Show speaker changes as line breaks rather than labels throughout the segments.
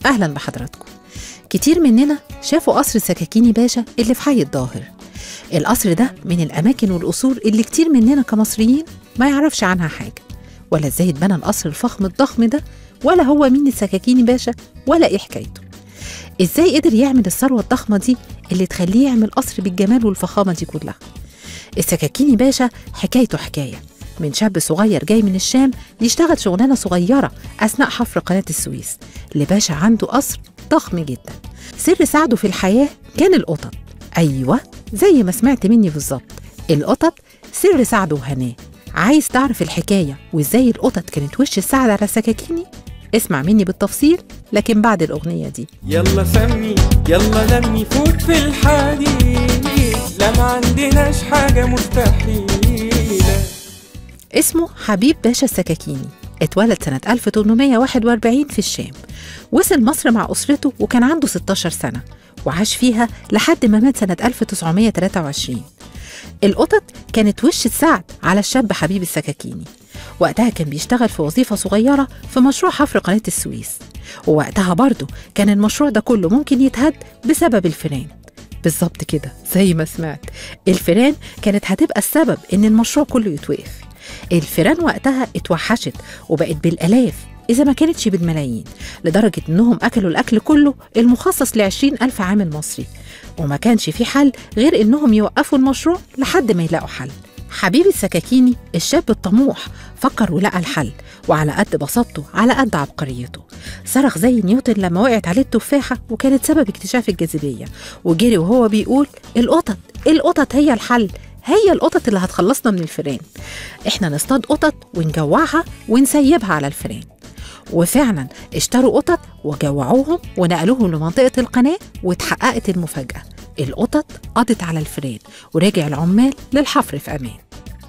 أهلا بحضراتكم كتير مننا شافوا قصر سكاكيني باشا اللي في حي الظاهر القصر ده من الأماكن والقصور اللي كتير مننا كمصريين ما يعرفش عنها حاجة ولا ازاي اتبنى القصر الفخم الضخم ده ولا هو مين السكاكيني باشا ولا ايه حكايته ازاي قدر يعمل الثروة الضخمة دي اللي تخليه يعمل قصر بالجمال والفخامة دي كلها السكاكيني باشا حكايته حكاية من شاب صغير جاي من الشام يشتغل شغلانة صغيرة أثناء حفر قناة السويس لباشا عنده قصر ضخم جدا سر سعده في الحياة كان القطط أيوة زي ما سمعت مني بالظبط القطط سر سعده وهناه عايز تعرف الحكاية وإزاي القطط كانت وش السعد على السكاكيني اسمع مني بالتفصيل لكن بعد الأغنية دي
يلا سمي يلا لمي فوت في الحديد لا ما عندناش حاجة مستحيلة
اسمه حبيب باشا السكاكيني اتولد سنة 1841 في الشام وصل مصر مع أسرته وكان عنده 16 سنة وعاش فيها لحد ما مات سنة 1923 القطط كانت وش السعد على الشاب حبيب السكاكيني وقتها كان بيشتغل في وظيفة صغيرة في مشروع حفر قناة السويس ووقتها برضه كان المشروع ده كله ممكن يتهد بسبب الفيران بالظبط كده زي ما سمعت الفيران كانت هتبقى السبب ان المشروع كله يتوقف الفيران وقتها اتوحشت وبقت بالالاف إذا ما كانتش بالملايين لدرجة إنهم أكلوا الأكل كله المخصص لعشرين ألف عامل مصري وما كانش في حل غير إنهم يوقفوا المشروع لحد ما يلاقوا حل حبيب السكاكيني الشاب الطموح فكر ولقى الحل وعلى قد بساطته على قد عبقريته صرخ زي نيوتن لما وقعت عليه التفاحة وكانت سبب اكتشاف الجاذبية وجري وهو بيقول القطط القطط هي الحل هي القطط اللي هتخلصنا من الفيران احنا نصطاد قطط ونجوعها ونسيبها على الفيران وفعلا اشتروا قطط وجوعوهم ونقلوهم لمنطقة القناة واتحققت المفاجأة القطط قضت على الفيران ورجع العمال للحفر في أمان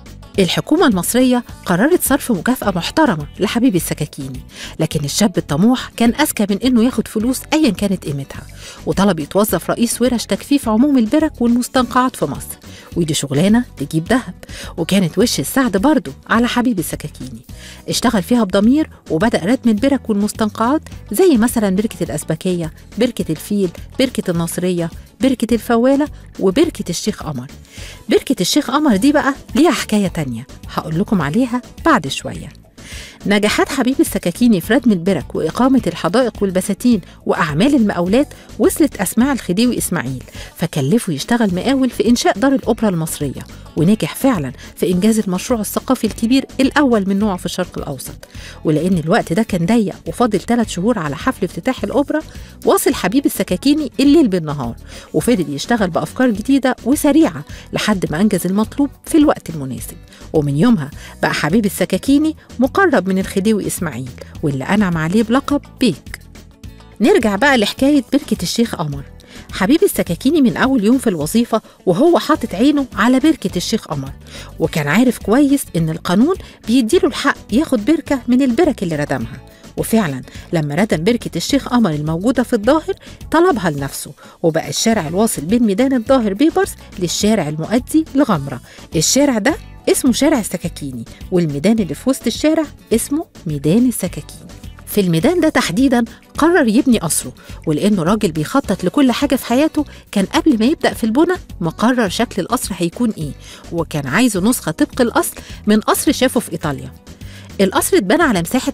الحكومة المصرية قررت صرف مكافأة محترمة لحبيب السكاكيني لكن الشاب الطموح كان أذكى من إنه ياخد فلوس أيا كانت قيمتها وطلب يتوظف رئيس ورش تجفيف عموم البرك والمستنقعات في مصر ودي شغلانة تجيب دهب وكانت وش السعد برضه على حبيب السكاكيني اشتغل فيها بضمير وبدأ ردم البرك والمستنقعات زي مثلا بركة الأسبكية بركة الفيل بركة الناصرية بركة الفوالة وبركة الشيخ قمر بركة الشيخ قمر دي بقى ليها حكاية تانية هقول لكم عليها بعد شوية نجاحات حبيب السكاكيني في ردم البرك وإقامة الحدائق والبساتين وأعمال المقاولات وصلت أسماع الخديوي إسماعيل فكلفه يشتغل مقاول في إنشاء دار الأوبرا المصرية ونجح فعلا في إنجاز المشروع الثقافي الكبير الأول من نوعه في الشرق الأوسط ولأن الوقت ده كان ضيق وفاضل ثلاث شهور على حفل افتتاح الأوبرا واصل حبيب السكاكيني الليل بالنهار وفضل يشتغل بأفكار جديدة وسريعة لحد ما أنجز المطلوب في الوقت المناسب ومن يومها بقى حبيب السكاكيني مقرب من الخديوي إسماعيل واللي أنعم عليه بلقب بيك نرجع بقى لحكاية بركة الشيخ قمر حبيب السكاكيني من أول يوم في الوظيفة وهو حاطط عينه على بركة الشيخ قمر وكان عارف كويس إن القانون بيديله الحق ياخد بركة من البرك اللي ردمها وفعلا لما ردم بركة الشيخ قمر الموجودة في الظاهر طلبها لنفسه وبقى الشارع الواصل بين ميدان الظاهر بيبرس للشارع المؤدي لغمرة الشارع ده اسمه شارع السكاكيني والميدان اللي في وسط الشارع اسمه ميدان السكاكيني في الميدان ده تحديدا قرر يبني قصره ولانه راجل بيخطط لكل حاجه في حياته كان قبل ما يبدا في البنى مقرر شكل القصر هيكون ايه وكان عايزه نسخه طبق الاصل من قصر شافه في ايطاليا القصر اتبنى على مساحة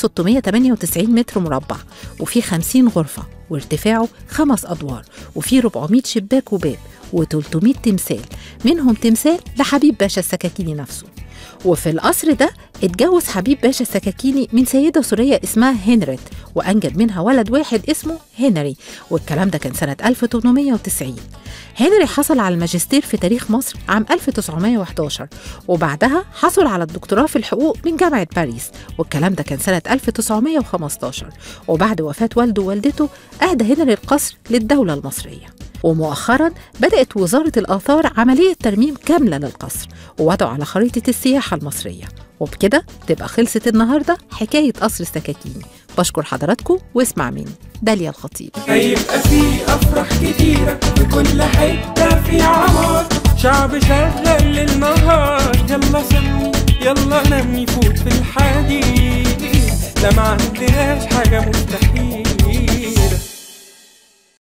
2698 متر مربع وفيه 50 غرفة وارتفاعه خمس أدوار وفيه 400 شباك وباب و300 تمثال منهم تمثال لحبيب باشا السكاكيني نفسه وفي القصر ده اتجوز حبيب باشا السكاكيني من سيدة سورية اسمها هنريت وأنجب منها ولد واحد اسمه هنري والكلام ده كان سنة 1890 هنري حصل على الماجستير في تاريخ مصر عام 1911 وبعدها حصل على الدكتوراه في الحقوق من جامعة باريس والكلام ده كان سنة 1915 وبعد وفاة والده ووالدته أهدى هنري القصر للدولة المصرية ومؤخرا بدأت وزارة الآثار عملية ترميم كاملة للقصر ووضعه على خريطة السياحة المصرية وبكده تبقى خلصت النهاردة حكاية قصر السكاكيني بشكر حضراتكم واسمع مني داليا الخطيب
هيبقى في أفراح كتيرة في كل حتة في عمار شعب شغال للنهار يلا سمي يلا نمي فوت في الحديد لا ما عندناش حاجة مستحيل